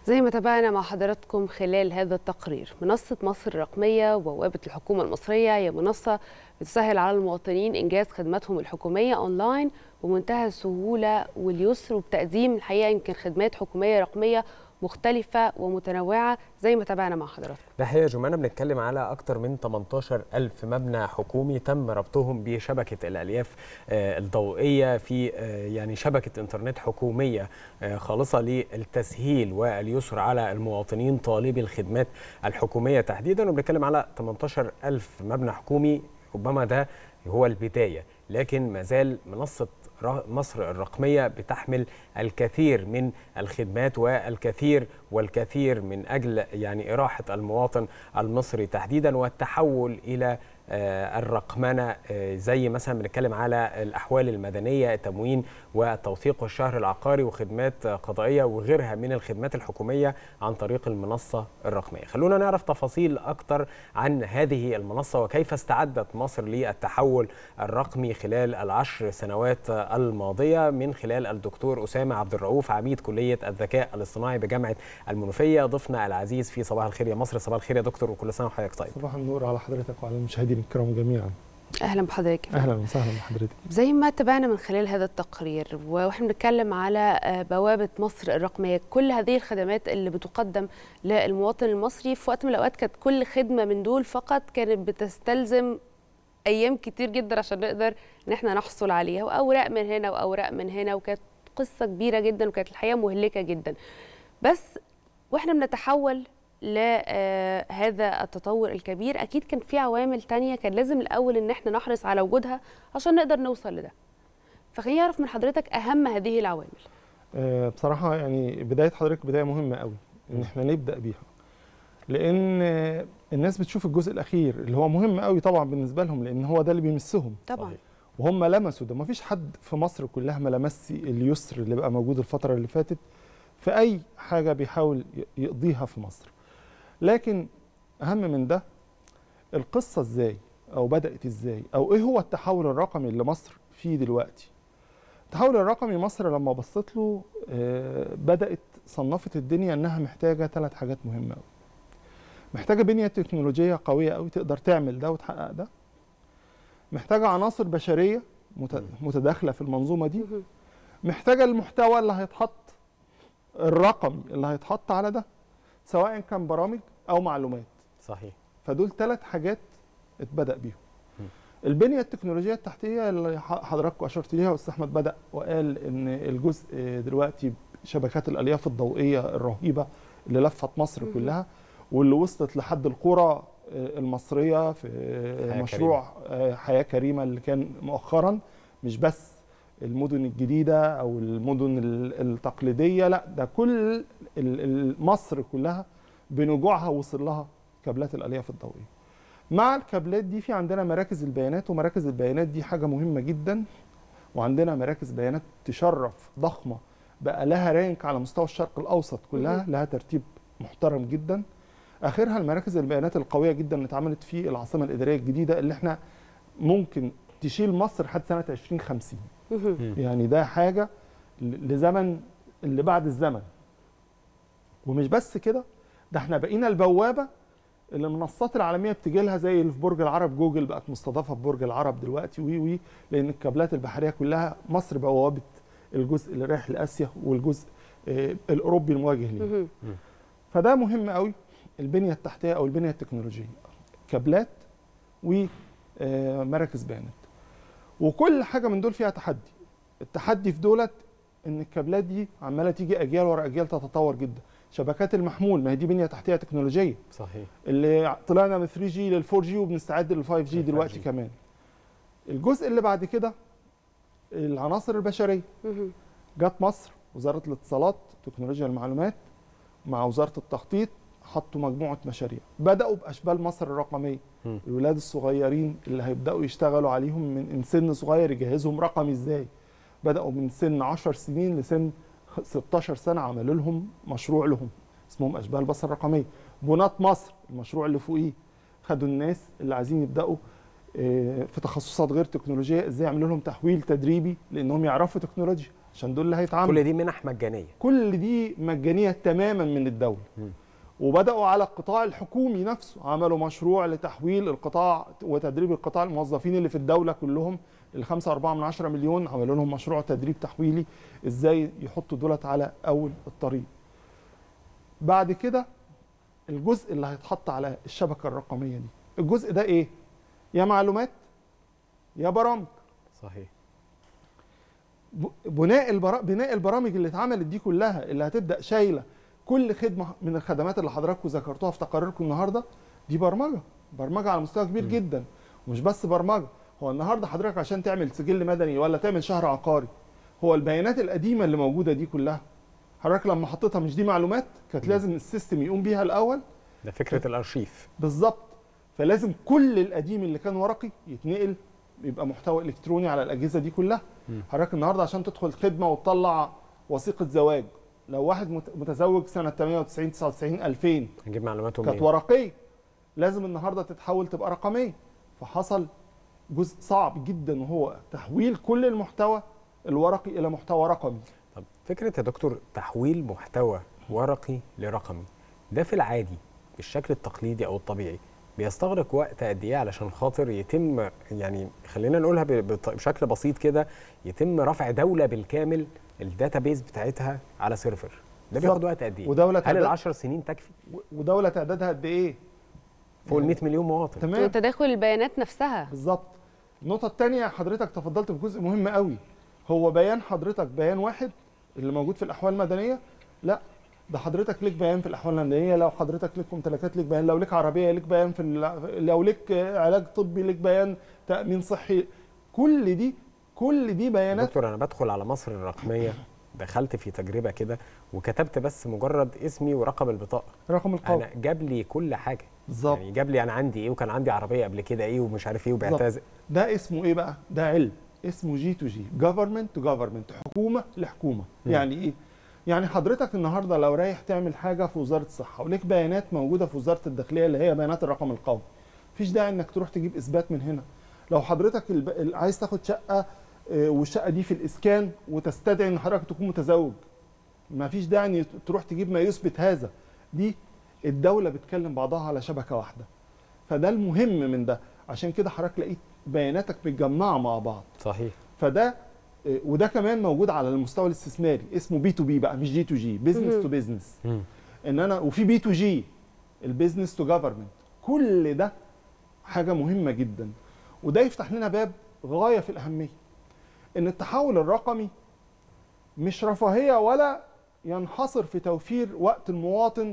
زي ما تابعنا مع حضراتكم خلال هذا التقرير منصة مصر الرقمية وبوابة الحكومة المصرية هي منصة بتسهل على المواطنين إنجاز خدماتهم الحكومية أونلاين بمنتهى السهولة واليسر وبتقديم الحقيقة يمكن خدمات حكومية رقمية مختلفة ومتنوعة زي ما تابعنا مع حضراتكم ده هي جمانة بنتكلم على أكتر من 18 ألف مبنى حكومي تم ربطهم بشبكة الألياف الضوئية في يعني شبكة إنترنت حكومية خالصة للتسهيل واليسر على المواطنين طالبي الخدمات الحكومية تحديدا وبنتكلم على 18 ألف مبنى حكومي ربما ده هو البداية لكن ما زال منصة مصر الرقمية بتحمل الكثير من الخدمات والكثير والكثير من أجل يعني إراحة المواطن المصري تحديدا والتحول إلى الرقمنة زي مثلا بنتكلم على الأحوال المدنية التموين وتوثيق الشهر العقاري وخدمات قضائية وغيرها من الخدمات الحكومية عن طريق المنصة الرقمية خلونا نعرف تفاصيل أكتر عن هذه المنصة وكيف استعدت مصر للتحول الرقمي خلال العشر سنوات الماضية من خلال الدكتور أسامة عبد الرؤوف عميد كلية الذكاء الاصطناعي بجامعة المنوفية ضيفنا العزيز في صباح الخير يا مصر صباح الخير يا دكتور وكل سنة وحضرتك طيب صباح النور على حضرتك وعلى المشاهدين الكرام جميعا اهلا بحضرتك اهلا وسهلا بحضرتك زي ما تابعنا من خلال هذا التقرير واحنا بنتكلم على بوابه مصر الرقميه كل هذه الخدمات اللي بتقدم للمواطن المصري في وقت من الاوقات كانت كل خدمه من دول فقط كانت بتستلزم ايام كتير جدا عشان نقدر ان احنا نحصل عليها واوراق من هنا واوراق من هنا وكانت قصه كبيره جدا وكانت الحقيقه مهلكه جدا بس واحنا بنتحول لهذا التطور الكبير اكيد كان في عوامل تانية كان لازم الاول ان احنا نحرص على وجودها عشان نقدر نوصل لده فخليني اعرف من حضرتك اهم هذه العوامل أه بصراحه يعني بدايه حضرتك بدايه مهمه قوي ان احنا نبدا بيها لان الناس بتشوف الجزء الاخير اللي هو مهم قوي طبعا بالنسبه لهم لان هو ده اللي بيمسهم طبعا وهم لمسوا ده ما فيش حد في مصر كلها ما لمسش اليسر اللي بقى موجود الفتره اللي فاتت في اي حاجه بيحاول يقضيها في مصر لكن اهم من ده القصه ازاي او بدات ازاي او ايه هو التحول الرقمي اللي مصر فيه دلوقتي التحول الرقمي مصر لما بصيت له بدات صنفت الدنيا انها محتاجه ثلاث حاجات مهمه قوي محتاجه بنيه تكنولوجيه قويه قوي تقدر تعمل ده وتحقق ده محتاجه عناصر بشريه متداخله في المنظومه دي محتاجه المحتوى اللي هيتحط الرقمي اللي هيتحط على ده سواء كان برامج او معلومات صحيح فدول ثلاث حاجات اتبدا بيهم البنيه التكنولوجيه التحتيه اللي حضراتكم اشرت ليها واستاذ احمد بدا وقال ان الجزء دلوقتي شبكات الالياف الضوئيه الرهيبه اللي لفت مصر كلها واللي وصلت لحد القرى المصريه في حياة مشروع كريمة. حياه كريمه اللي كان مؤخرا مش بس المدن الجديده او المدن التقليديه لا ده كل مصر كلها بنجوعها وصل لها كابلات الالياف الضوئيه مع الكابلات دي في عندنا مراكز البيانات ومراكز البيانات دي حاجه مهمه جدا وعندنا مراكز بيانات تشرف ضخمه بقى لها رانك على مستوى الشرق الاوسط كلها لها ترتيب محترم جدا اخرها المراكز البيانات القويه جدا اللي اتعملت في العاصمه الاداريه الجديده اللي احنا ممكن تشيل مصر لحد سنه 2050 يعني ده حاجه لزمن اللي بعد الزمن ومش بس كده ده احنا بقينا البوابه اللي المنصات العالميه بتجي لها زي اللي في برج العرب جوجل بقت مستضافه في برج العرب دلوقتي وي وي لان الكابلات البحريه كلها مصر بوابه الجزء اللي رايح لاسيا والجزء الاوروبي المواجه ليه فده مهم قوي البنيه التحتيه او البنيه التكنولوجيه كابلات ومراكز بيانات وكل حاجه من دول فيها تحدي التحدي في دولت ان الكابلات دي عماله تيجي اجيال ورا اجيال تتطور جدا شبكات المحمول ما هي دي بنيه تحتيه تكنولوجيه صحيح اللي طلعنا من 3 جي لل 4 جي وبنستعد لل 5 جي دلوقتي كمان الجزء اللي بعد كده العناصر البشريه جت مصر وزاره الاتصالات تكنولوجيا المعلومات مع وزاره التخطيط حطوا مجموعه مشاريع بداوا باشبال مصر الرقميه م. الولاد الصغيرين اللي هيبداوا يشتغلوا عليهم من سن صغير يجهزهم رقمي ازاي بداوا من سن 10 سنين لسن 16 سنه عملوا لهم مشروع لهم اسمهم اشبال مصر الرقميه بنات مصر المشروع اللي فوقيه خدوا الناس اللي عايزين يبداوا في تخصصات غير تكنولوجيه ازاي يعملوا لهم تحويل تدريبي لانهم يعرفوا تكنولوجيا عشان دول اللي هيتعاملوا كل دي منح مجانيه كل دي مجانيه تماما من الدوله مم. وبداوا على القطاع الحكومي نفسه عملوا مشروع لتحويل القطاع وتدريب القطاع الموظفين اللي في الدوله كلهم ال 5 4 من 10 مليون عملوا لهم مشروع تدريب تحويلي ازاي يحطوا دولت على اول الطريق بعد كده الجزء اللي هيتحط على الشبكه الرقميه دي الجزء ده ايه يا معلومات يا برامج صحيح ب- بناء البرا... بناء البرامج اللي اتعملت دي كلها اللي هتبدا شايله كل خدمه من الخدمات اللي حضراتكم ذكرتوها في تقاريركم النهارده دي برمجه برمجه على مستوى كبير م. جدا ومش بس برمجه هو النهارده حضرتك عشان تعمل سجل مدني ولا تعمل شهر عقاري هو البيانات القديمه اللي موجوده دي كلها حضرتك لما حطيتها مش دي معلومات كانت م. لازم السيستم يقوم بيها الاول ده فكره الارشيف بالظبط فلازم كل القديم اللي كان ورقي يتنقل يبقى محتوى الكتروني على الاجهزه دي كلها مم. حضرتك النهارده عشان تدخل خدمه وتطلع وثيقه زواج لو واحد مت- متزوج سنه 98 99 2000 هنجيب معلوماته كانت منين ورقيه لازم النهارده تتحول تبقى رقميه فحصل جزء صعب جدا وهو تحويل كل المحتوى الورقي الى محتوى رقمي طب فكره يا دكتور تحويل محتوى ورقي لرقمي ده في العادي بالشكل التقليدي او الطبيعي بيستغرق وقت قد ايه علشان خاطر يتم يعني خلينا نقولها ب- بط- بشكل بسيط كده يتم رفع دوله بالكامل الداتابيز بتاعتها على سيرفر ده بياخد بالظبط. وقت قد ايه ودوله هل تعداد العشر سنين تكفي و- ودوله تعدادها قد ايه فوق ال 100 مليون مواطن تمام وتداخل البيانات نفسها بالظبط النقطة الثانية حضرتك تفضلت بجزء مهم قوي هو بيان حضرتك بيان واحد اللي موجود في الأحوال المدنية لا ده حضرتك ليك بيان في الأحوال المدنية لو حضرتك ليك ممتلكات ليك بيان لو ليك عربية ليك بيان في ال- لو ليك علاج طبي ليك بيان تأمين صحي كل دي كل دي بيانات دكتور انا بدخل على مصر الرقميه دخلت في تجربه كده وكتبت بس مجرد اسمي ورقم البطاقه رقم القومي انا جاب لي كل حاجه بالظبط يعني جاب لي انا عندي ايه وكان عندي عربيه قبل كده ايه ومش عارف ايه وبعتها زي- ده اسمه ايه بقى؟ ده علم اسمه جي تو جي جفرمنت تو جفرمنت حكومه لحكومه مم. يعني ايه؟ يعني حضرتك النهارده لو رايح تعمل حاجه في وزاره الصحه وليك بيانات موجوده في وزاره الداخليه اللي هي بيانات الرقم القومي مفيش داعي انك تروح تجيب اثبات من هنا لو حضرتك الب... ال- عايز تاخد شقه آه، والشقه دي في الاسكان وتستدعي ان حضرتك تكون متزوج مفيش داعي ان تروح تجيب ما يثبت هذا دي الدوله بتكلم بعضها على شبكه واحده فده المهم من ده عشان كده حضرتك لقيت بياناتك متجمعه مع بعض صحيح فده آه، وده كمان موجود على المستوى الاستثماري اسمه بي تو بي بقى مش جي تو جي بزنس مهم. تو بزنس مم. ان انا وفي بي تو جي البيزنس تو جفرمنت كل ده حاجه مهمه جدا وده يفتح لنا باب غايه في الاهميه ان التحول الرقمي مش رفاهيه ولا ينحصر في توفير وقت المواطن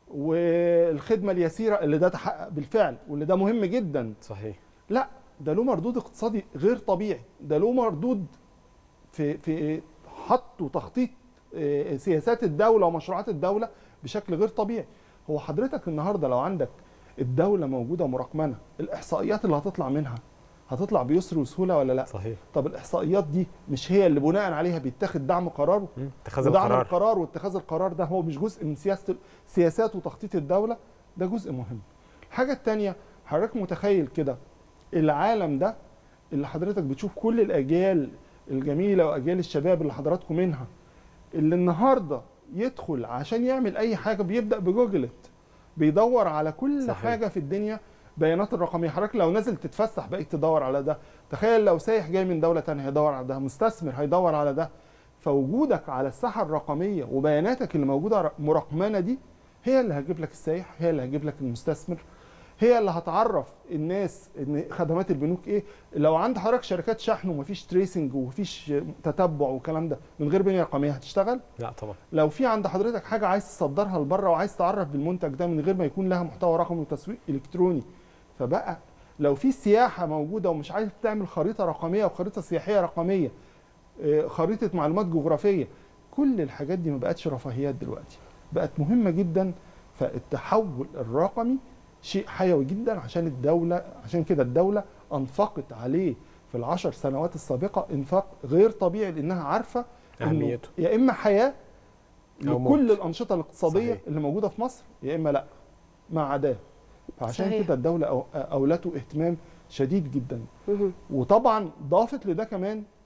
والخدمه اليسيره اللي ده تحقق بالفعل واللي ده مهم جدا صحيح لا ده له مردود اقتصادي غير طبيعي ده له مردود في في حط وتخطيط آه، سياسات الدوله ومشروعات الدوله بشكل غير طبيعي هو حضرتك النهارده لو عندك الدوله موجوده مراقمنه الاحصائيات اللي هتطلع منها هتطلع بيسر وسهوله ولا لا صحيح طب الاحصائيات دي مش هي اللي بناء عليها بيتاخد دعم قراره مم. اتخاذ ودعم القرار القرار واتخاذ القرار ده هو مش جزء من سياسه سياسات وتخطيط الدوله ده جزء مهم الحاجه الثانيه حضرتك متخيل كده العالم ده اللي حضرتك بتشوف كل الاجيال الجميله واجيال الشباب اللي حضراتكم منها اللي النهارده يدخل عشان يعمل اي حاجه بيبدا بجوجلت بيدور على كل صحيح. صحيح. حاجه في الدنيا بيانات الرقميه حضرتك لو نازل تتفسح بقيت تدور على ده تخيل لو سايح جاي من دوله تانية هيدور على ده مستثمر هيدور على ده فوجودك على الساحه الرقميه وبياناتك اللي موجوده ر- مراقمنه دي هي اللي هتجيب لك السايح هي اللي هتجيب لك المستثمر هي اللي هتعرف الناس ان خدمات البنوك ايه لو عند حضرتك شركات شحن ومفيش تريسنج ومفيش تتبع والكلام ده من غير بنيه رقميه هتشتغل لا طبعا لو في عند حضرتك حاجه عايز تصدرها لبره وعايز تعرف بالمنتج ده من غير ما يكون لها محتوى رقمي وتسويق الكتروني فبقى لو في سياحه موجوده ومش عايز تعمل خريطه رقميه وخريطه سياحيه رقميه آه، خريطه معلومات جغرافيه كل الحاجات دي ما بقتش رفاهيات دلوقتي بقت مهمه جدا فالتحول الرقمي شيء حيوي جدا عشان الدوله عشان كده الدوله انفقت عليه في العشر سنوات السابقه انفاق غير طبيعي لانها عارفه إنه أهميته. يا اما حياه أو موت. لكل الانشطه الاقتصاديه صحيح. اللي موجوده في مصر يا اما لا ما عداه فعشان صحيح. كده الدوله أو- اولته اهتمام شديد جدا مهم. وطبعا ضافت لده كمان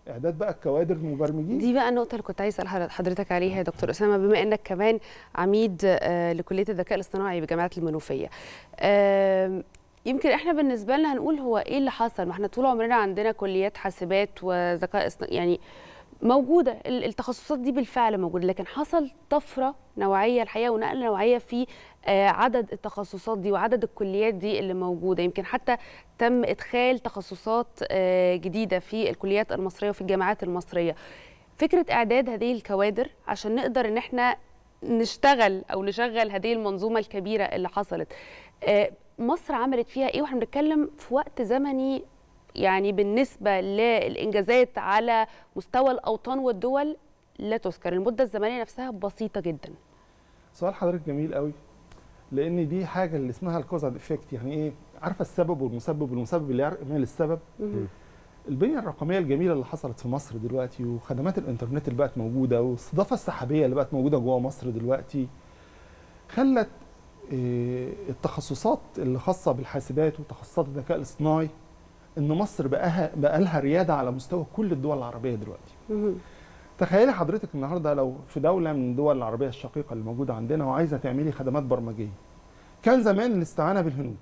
اعداد بقى الكوادر المبرمجين دي بقى النقطة اللي كنت عايز أسأل حضرتك عليها يا دكتور أسامة بما إنك كمان عميد آه، لكلية الذكاء الاصطناعي بجامعة المنوفية آم، يمكن احنا بالنسبة لنا هنقول هو ايه اللي حصل ما احنا طول عمرنا عندنا كليات حاسبات وذكاء اصطناعي يعني موجودة ال- التخصصات دي بالفعل موجودة لكن حصل طفرة نوعية الحقيقة ونقلة نوعية في آه، عدد التخصصات دي وعدد الكليات دي اللي موجودة يمكن حتى تم إدخال تخصصات آه، جديدة في الكليات المصرية وفي الجامعات المصرية فكرة إعداد هذه الكوادر عشان نقدر إن احنا نشتغل أو نشغل هذه المنظومة الكبيرة اللي حصلت آه، مصر عملت فيها إيه واحنا بنتكلم في وقت زمني يعني بالنسبة للإنجازات على مستوى الأوطان والدول لا تذكر المدة الزمنية نفسها بسيطة جدا سؤال حضرتك جميل قوي لان دي حاجه اللي اسمها الكوزاد افكت يعني ايه عارفه السبب والمسبب والمسبب اللي يعمل السبب البنيه الرقميه الجميله اللي حصلت في مصر دلوقتي وخدمات الانترنت اللي بقت موجوده والاستضافه السحابيه اللي بقت موجوده جوه مصر دلوقتي خلت آه، التخصصات اللي خاصه بالحاسبات وتخصصات الذكاء الاصطناعي ان مصر بقاها بقى لها رياده على مستوى كل الدول العربيه دلوقتي مهم. تخيلي حضرتك النهارده لو في دوله من الدول العربيه الشقيقه اللي موجوده عندنا وعايزه تعملي خدمات برمجيه كان زمان الاستعانه بالهنود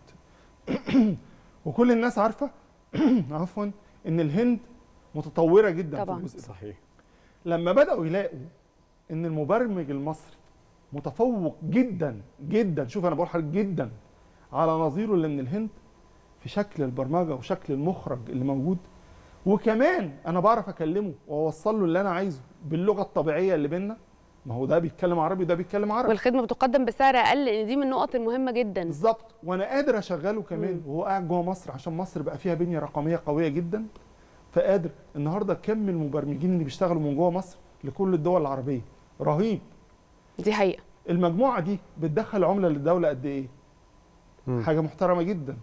وكل الناس عارفه عفوا ان الهند متطوره جدا طبعاً. في الجزء ده صحيح لما بداوا يلاقوا ان المبرمج المصري متفوق جدا جدا شوف انا بقول حضرتك جدا على نظيره اللي من الهند في شكل البرمجه وشكل المخرج اللي موجود وكمان انا بعرف اكلمه واوصل له اللي انا عايزه باللغه الطبيعيه اللي بينا ما هو ده بيتكلم عربي وده بيتكلم عربي والخدمة بتقدم بسعر أقل لأن دي من النقط المهمة جدا بالظبط وانا قادر اشغله كمان مم. وهو قاعد جوه مصر عشان مصر بقى فيها بنيه رقميه قويه جدا فقادر النهارده كم المبرمجين اللي بيشتغلوا من جوه مصر لكل الدول العربيه رهيب دي حقيقة المجموعه دي بتدخل عمله للدوله قد ايه مم. حاجه محترمه جدا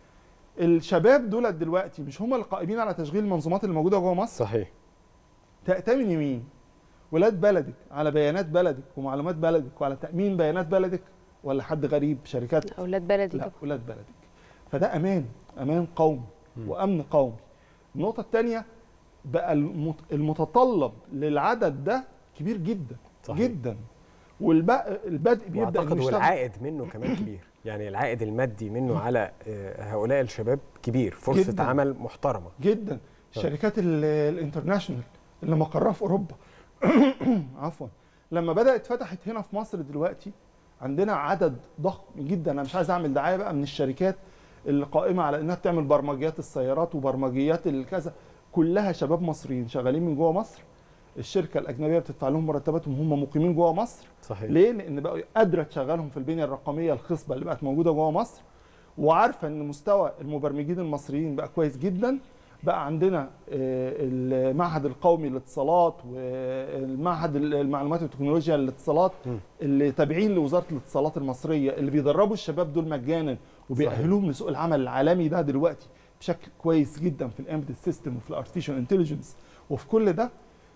الشباب دول دلوقتي مش هم القائمين على تشغيل المنظومات اللي موجوده جوه مصر صحيح تأتمن مين ولاد بلدك على بيانات بلدك ومعلومات بلدك وعلى تأمين بيانات بلدك ولا حد غريب شركات أولاد بلدي لا طبعا ولاد بلدك فده امان امان قومي مم. وامن قومي النقطه الثانيه بقى المت- المتطلب للعدد ده كبير جدا صحيح. جدا والبدء بيبدا واعتقد إنه يشتغل والعائد منه كمان كبير يعني العائد المادي منه على آه، هؤلاء الشباب كبير فرصه جداً. عمل محترمه جدا الشركات ال- الانترناشونال اللي مقرها في اوروبا عفوا لما بدات فتحت هنا في مصر دلوقتي عندنا عدد ضخم جدا انا مش عايز اعمل دعايه بقى من الشركات اللي قائمه على انها بتعمل برمجيات السيارات وبرمجيات الكذا كلها شباب مصريين شغالين من جوه مصر الشركه الاجنبيه بتدفع لهم مرتباتهم هم مقيمين جوه مصر صحيح ليه؟ لان بقوا قادره تشغلهم في البنيه الرقميه الخصبه اللي بقت موجوده جوه مصر وعارفه ان مستوى المبرمجين المصريين بقى كويس جدا بقى عندنا آه، المعهد القومي للاتصالات والمعهد المعلومات والتكنولوجيا للاتصالات م. اللي تابعين لوزاره الاتصالات المصريه اللي بيدربوا الشباب دول مجانا وبيأهلوهم لسوق العمل العالمي ده دلوقتي بشكل كويس جدا في الامبيد سيستم وفي الارتفيشال انتليجنس وفي كل ده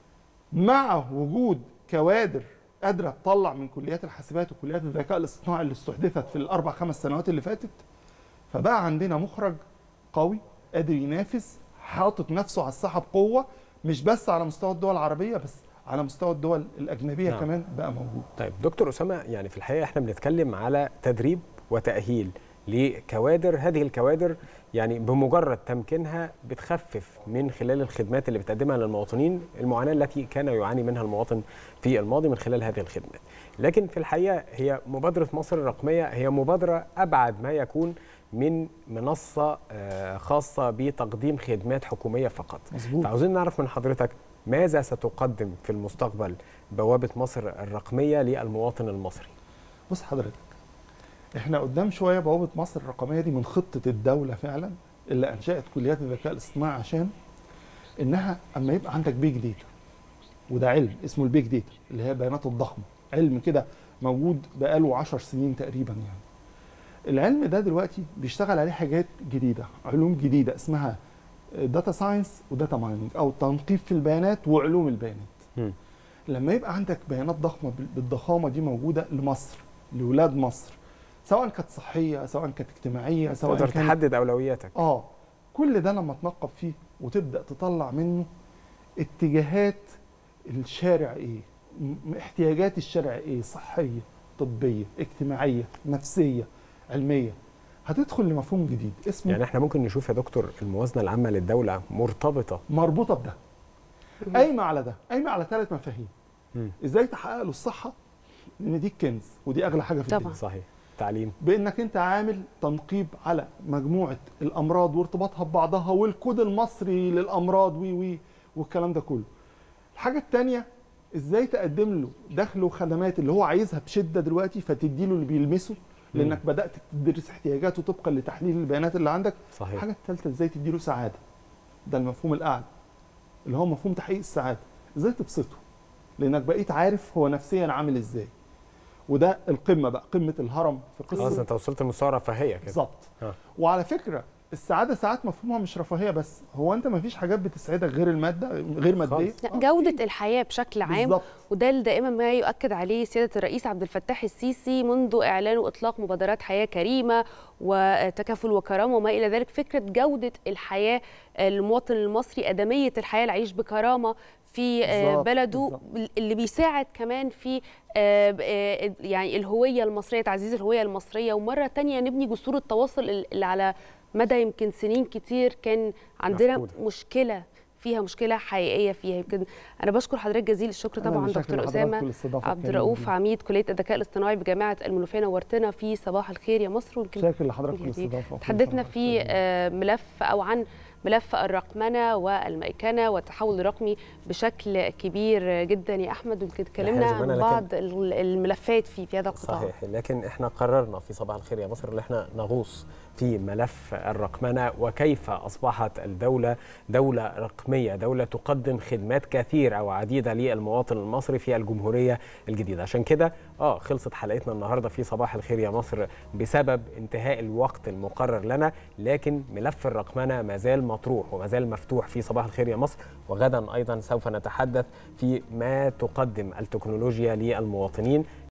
مع وجود كوادر قادره تطلع من كليات الحاسبات وكليات الذكاء الاصطناعي اللي استحدثت في الاربع خمس سنوات اللي فاتت فبقى عندنا مخرج قوي قادر ينافس حاطط نفسه على الساحه بقوه مش بس على مستوى الدول العربيه بس على مستوى الدول الاجنبيه نعم. نعم. كمان بقى موجود طيب دكتور اسامه يعني في الحقيقه احنا بنتكلم على تدريب وتاهيل لكوادر هذه الكوادر يعني بمجرد تمكينها بتخفف من خلال الخدمات اللي بتقدمها للمواطنين المعاناه التي كان يعاني منها المواطن في الماضي من خلال هذه الخدمات لكن في الحقيقه هي مبادره مصر الرقميه هي مبادره ابعد ما يكون من منصه آه، خاصه بتقديم خدمات حكوميه فقط مظبوط فعاوزين نعرف من حضرتك ماذا ستقدم في المستقبل بوابة مصر الرقمية للمواطن المصري بص حضرتك احنا قدام شويه بوابه مصر الرقميه دي من خطه الدوله فعلا اللي انشات كليات الذكاء الاصطناعي عشان انها اما يبقى عندك بيج داتا وده علم اسمه البيج داتا اللي هي بيانات الضخمه علم كده موجود بقاله 10 سنين تقريبا يعني العلم ده دلوقتي بيشتغل عليه حاجات جديده علوم جديده اسمها داتا ساينس وداتا مايننج او تنقيب في البيانات وعلوم البيانات مم. لما يبقى عندك بيانات ضخمه بال- بالضخامه دي موجوده لمصر لاولاد مصر سواء كانت صحيه سواء كانت اجتماعيه سواء تقدر كانت تحدد أولوياتك اه كل ده لما تنقب فيه وتبدا تطلع منه اتجاهات الشارع ايه م- احتياجات الشارع ايه صحيه طبيه اجتماعيه نفسيه علميه هتدخل لمفهوم جديد اسمه يعني احنا ممكن نشوف يا دكتور الموازنه العامه للدوله مرتبطه مربوطه بده قايمه على ده قايمه على ثلاث مفاهيم مم. ازاي تحقق له الصحه لان دي الكنز ودي اغلى حاجه في طبعاً. الدنيا صحيح تعليم بانك انت عامل تنقيب على مجموعه الامراض وارتباطها ببعضها والكود المصري للامراض وي وي والكلام ده كله الحاجه الثانيه ازاي تقدم له دخل وخدمات اللي هو عايزها بشده دلوقتي فتدي له اللي بيلمسه لانك بدات تدرس احتياجاته طبقا لتحليل البيانات اللي عندك صحيح الحاجه الثالثه ازاي تدي له سعاده ده المفهوم الاعلى اللي هو مفهوم تحقيق السعاده ازاي تبسطه لانك بقيت عارف هو نفسيا عامل ازاي وده القمه بقى قمه الهرم في خلاص قصه انت وصلت لمستوى رفاهيه كده بالظبط آه. وعلى فكره السعاده ساعات مفهومها مش رفاهيه بس هو انت ما فيش حاجات بتسعدك غير الماده غير ماديه خالص. لا، آه، جودة في. الحياة بشكل عام بالظبط وده اللي دائما ما يؤكد عليه سيادة الرئيس عبد الفتاح السيسي منذ إعلانه إطلاق مبادرات حياة كريمة وتكافل وكرامة وما إلى ذلك فكرة جودة الحياة المواطن المصري أدمية الحياة العيش بكرامة في آه، بالظبط، بلده اللي بيساعد كمان في آه، آه، يعني الهوية المصرية تعزيز الهوية المصرية ومرة تانية نبني جسور التواصل اللي على مدى يمكن سنين كتير كان عندنا مفقودة. مشكلة فيها مشكلة حقيقية فيها يمكن أنا بشكر حضرتك جزيل الشكر أنا طبعا اللي شاكر دكتور لحضراتكم أسامة الاستضافة عبد الكريمة الرؤوف دي. عميد كلية الذكاء الاصطناعي بجامعة المنوفية نورتنا في صباح الخير يا مصر ويمكن شاكر لحضرتك يعني الاستضافه تحدثنا في آه، ملف او عن ملف الرقمنه والميكنه والتحول الرقمي بشكل كبير جدا يا احمد ويمكن اتكلمنا حازم، أنا عن لكن- بعض ال- الملفات في في هذا القطاع صحيح لكن احنا قررنا في صباح الخير يا مصر ان احنا نغوص في ملف الرقمنه وكيف اصبحت الدوله دوله رقميه دوله تقدم خدمات كثيره وعديده للمواطن المصري في الجمهوريه الجديده عشان كده اه خلصت حلقتنا النهارده في صباح الخير يا مصر بسبب انتهاء الوقت المقرر لنا لكن ملف الرقمنه ما زال مطروح وما زال مفتوح في صباح الخير يا مصر وغدا ايضا سوف نتحدث في ما تقدم التكنولوجيا للمواطنين